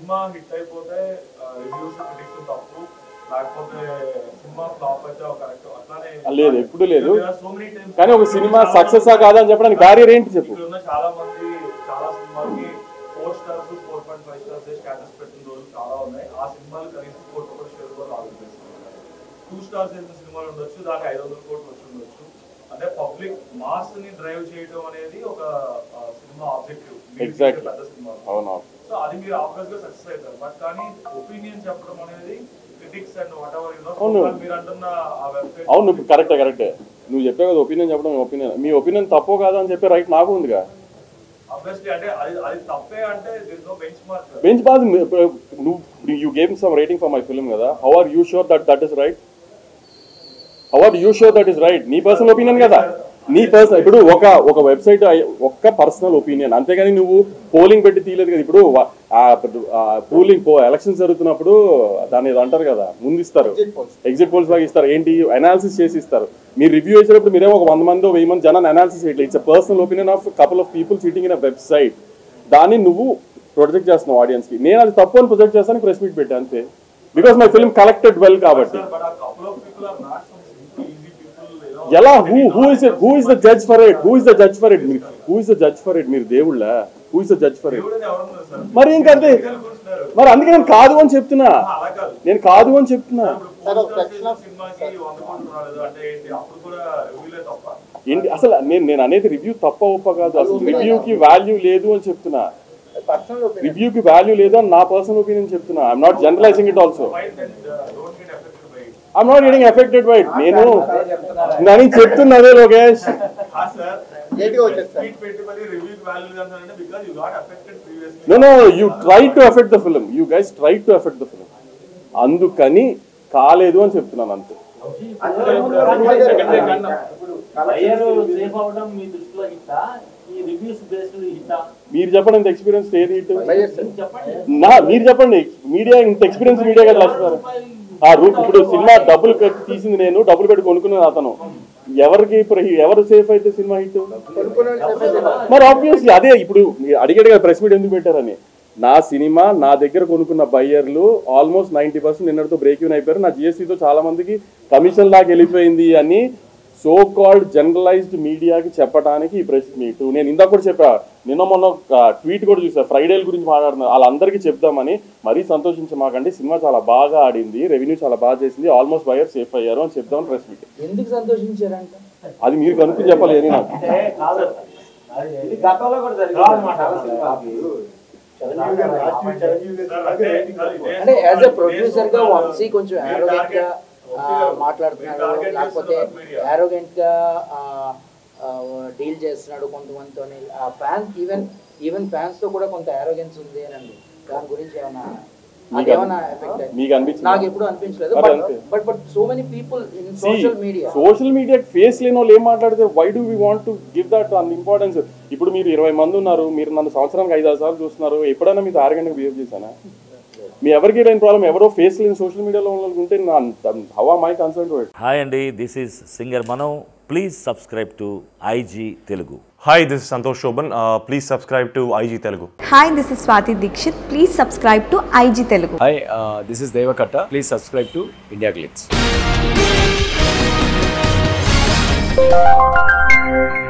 Cinema hit అయిపోతే reviews critics తప్పు లేకపోతే సినిమా ఫ్లాప్ అయితే ఒక కరెక్ట్ అట్లానే లేదు ఎప్పుడు లేదు There are so many times- కానీ ఒక సినిమా సక్సెస్ కాదా అని చెప్పడానికి బ్యారియర్ ఏంటి చెప్పు ఇక్కడ ఉన్న చాలా మంది చాలా సినిమాకి four stars four point five stars status పెట్టిన రోజులు చాలా ఉన్నాయి ఆ సినిమాలు కనీసం కోటి రూపాయల షేర్ కూడా రాలేదు టూ స్టార్స్ వేసిన సినిమాలు ఉండొచ్చు దానికి ఐదు వందల కోట్లు వచ్చి ఉండొచ్చు అంటే పబ్లిక్ మాస్ ని డ్రైవ్ చేయడం అనేది ఒక ఆ, సినిమా ఆబ్జెక్టివ్ Exactly. పెద్ద సినిమా అవును సో అది మీరు ఆబ్వియస్ గా సక్సెస్ అవుతారు బట్ కానీ ఒపీనియన్ చెప్పడం అనేది క్రిటిక్స్ అండ్ వాట్ ఎవర్ అవును. మీరు అంటున్న ఆ వెబ్సైట్ అవును ఇప్పుడు కరెక్టే కరెక్టే నువ్వు చెప్పే కదా ఒపీనియన్ చెప్పడం ఒపీనియన్ మీ ఒపీనియన్ తప్పో కాదా అని చెప్పే రైట్ నాకు ఉందిగా ఆబ్వియస్లీ అంటే అది అది తప్పే అంటే this no benchmark bench బాజ్ నువ్వు you game some rating for my film కదా how are you sure that that is right how are you sure that is right నీ పర్సనల్ ఒపీనియన్ కదా నీ పర్సనల్ ఇప్పుడు ఒక ఒక వెబ్సైట్ ఒక్క పర్సనల్ ఒపీనియన్ అంతేగాని నువ్వు పోలింగ్ పెట్టి తీయలేదు కదా ఇప్పుడు పోలింగ్ ఎలక్షన్స్ జరుగుతున్నప్పుడు దాన్ని ఏదో అంటారు కదా ముందు ఇస్తారు ఎగ్జిట్ పోల్స్ లాగా ఇస్తారు ఏంటి అనాలిసిస్ చేసి ఇస్తారు మీరు రివ్యూ చేసేటప్పుడు మీరేమో ఒక వంద మంది వెయ్యి మంది జనాన్ని అనాలిసిస్ చేయట్లేదు it's personal opinion of couple of people sitting in a website దాన్ని నువ్వు ప్రొజెక్ట్ చేస్తున్నావు ఆడియన్స్ కి నేను అది తప్పు అని ప్రొజెక్ట్ చేస్తాను ప్రెస్ మీట్ పెట్టా అంతే because my film collected well కాబట్టి but a couple of people are not some simple easy people you know ఎలా who who is who is the judge for it who is the judge for it who is the judge for it మీరు దేవుళ్ళ who is the judge for it దేవుడని ఎవరున్నారు sir మరి ఇంకంతే కూర్చున్నారు మరి అందుకే నేను కాదు అని చెప్తున్నా అలా కాదు నేను కాదు అని చెప్తున్నా ఇప్పుడు పోస్టర్ చేసిన సినిమాకి వంద కోట్లు రాలేదు అంటే ఏంటి అప్పుడు కూడా రివ్యూలే తప్ప ఏంటి అసలు నేను నేను అనేది రివ్యూ తప్ప ఒప్ప కాదు అసలు రివ్యూకి వాల్యూ లేదు అని చెప్తున్నా పర్సనల్ ఒపీనియన్ రివ్యూకి వాల్యూ లేదు అని నా పర్సనల్ ఒపీనియన్ చెప్తున్నా I'm not generalising it also fight and don't get affected by it I'm not getting affected by it నేను నేను చెప్తున్నదే లోకేష్ హా సార్ ఏంటిగా వచ్చేస్తారు ట్వీట్ పెట్టి మరి రివ్యూకి వాల్యూ అంటే because you got affected previously no no you try to affect the film you guys try to affect the film అందుకని కాలేదు అని చెప్తున్నాను అంతే అయ్యారు సేఫ్ అవడం మీ దృష్టిలో హిట్టా ఈ రివ్యూస్ బేస్డ్ హిట్టా మీరు చెప్పండి ఇంత ఎక్స్పీరియన్స్ ఏది ఇటు చెప్పండి నా మీరు చెప్పండి మీడియా ఇంత ఎక్స్పీరియన్స్ మీడియా కదా వస్తున్నారు ఆ రూట్ ఇప్పుడు సినిమా డబ్బులు పెట్టి తీసింది నేను డబ్బులు పెట్టి కొనుక్కున్నది అతను ఎవరికి ఇప్పుడు ఎవరు సేఫ్ అయితే సినిమా హిట్ కొనుక్కునే మరి ఆబ్వియస్లీ అదే ఇప్పుడు మీరు అడిగాడు కదా ప్రెస్ మీట్ ఎందుకు పెట్టారని నా సినిమా నా దగ్గర కొనుక్కున్న బయ్యర్లు ఆల్మోస్ట్ నైంటీ పర్సెంట్ నిన్నటితో బ్రేక్ ఈవెన్ అయిపోయారు నా జిఎస్టీతో చాలా మందికి కమిషన్ లాగా వెళ్ళిపోయింది అని సో కాల్డ్ జనరలైజ్డ్ మీడియాకి చెప్పడానికి ఈ ప్రెస్ మీట్ నేను ఇందాక కూడా చెప్పా నిన్న మొన్న ట్వీట్ కూడా చూసా ఫ్రైడేల గురించి మాట్లాడుతున్నారు వాళ్ళందరికీ చెప్దామని మరీ సంతోషించమాకండి సినిమా చాలా బాగా ఆడింది రెవెన్యూ చాలా బాగా చేసింది ఆల్మోస్ట్ బయర్ సేఫ్ అయ్యారు అని చెప్దామని ప్రెస్ మీట్ ఎందుకు సంతోషించారంట అది మీరు కనుక్కు చెప్పాలి అని నాకు అంటే కాదు అది ఇది గతంలో కూడా జరిగింది కాదు మాట. చాలా సినిమాకి. అంటే యాజ్ ఎ ప్రొడ్యూసర్ గా వంశీ కొంచెం ఆరోగ్యంట్ గా ఆ, మాట్లాడుతున్నాడు లేకపోతే ఆరోగ్యంట్ గా డీల్ చేస్తున్నాడు కొంతమందితో ఫ్యాన్స్ ఈవెన్ ఈవెన్ ఫ్యాన్స్ తో కూడా కొంత ఆరోగ్యన్స్ ఉంది అని అంది దాని గురించి ఏమైనా అదేమన్నా ఎఫెక్ట్ మీకు అనిపించిందా? నాకు ఎప్పుడు అనిపించలేదు మరి అంతే. But but so many people in social media social media face లేని వాళ్ళు ఏం మాట్లాడితే why do we want to give that అంత ఇంపార్టెన్స్ ఇప్పుడు మీరు ఇరవై మంది ఉన్నారు మీరు నన్ను సంవత్సరానికి ఐదు ఆరు సార్లు చూస్తున్నారు ఎప్పుడైనా మీతో ఆరగంటకు బిహేవ్ చేశానా మీ ఎవరికి లేని ప్రాబ్లం ఎవరో ఫేస్ లేని సోషల్ మీడియాలో ఉంటే హవా my concern to it hi అండి this is singer Mano please subscribe to IG Telugu Hi, this is Santosh Shoban. Uh, please subscribe to IG Telugu. Hi this is Swathi Dikshit please subscribe to IG Telugu Hi, uh, this is Devakatta. Please subscribe to India Glitz.